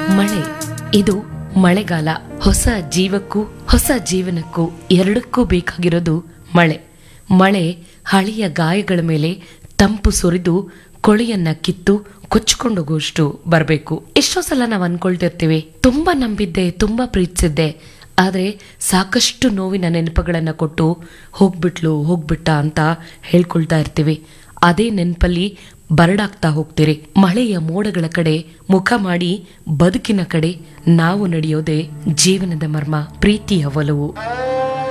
ಮಳೆ ಇದು ಮಳೆಗಾಲ ಹೊಸ ಜೀವಕ್ಕೂ ಹೊಸ ಜೀವನಕ್ಕೂ ಎರಡಕ್ಕೂ ಬೇಕಾಗಿರೋದು ಮಳೆ ಮಳೆ ಹಳೆಯ ಗಾಯಗಳ ಮೇಲೆ ತಂಪು ಸುರಿದು ಕೊಳೆಯನ್ನ ಕಿತ್ತು ಕೊಚ್ಕೊಂಡೋಗುವಷ್ಟು ಬರಬೇಕು ಎಷ್ಟೋ ಸಲ ನಾವು ಅನ್ಕೊಳ್ತಿರ್ತೀವಿ ತುಂಬಾ ನಂಬಿದ್ದೆ ತುಂಬಾ ಪ್ರೀತಿಸಿದ್ದೆ ಆದ್ರೆ ಸಾಕಷ್ಟು ನೋವಿನ ನೆನಪುಗಳನ್ನ ಕೊಟ್ಟು ಹೋಗ್ಬಿಟ್ಲು ಹೋಗ್ಬಿಟ್ಟ ಅಂತ ಹೇಳ್ಕೊಳ್ತಾ ಇರ್ತೀವಿ ಅದೇ ನೆನಪಲ್ಲಿ ಬರಡಾಗ್ತಾ ಹೋಗ್ತೀರಿ ಮಳೆಯ ಮೋಡಗಳ ಕಡೆ ಮುಖ ಮಾಡಿ ಬದುಕಿನ ಕಡೆ ನಾವು ನಡೆಯೋದೇ ಜೀವನದ ಮರ್ಮ ಪ್ರೀತಿಯ ಒಲವು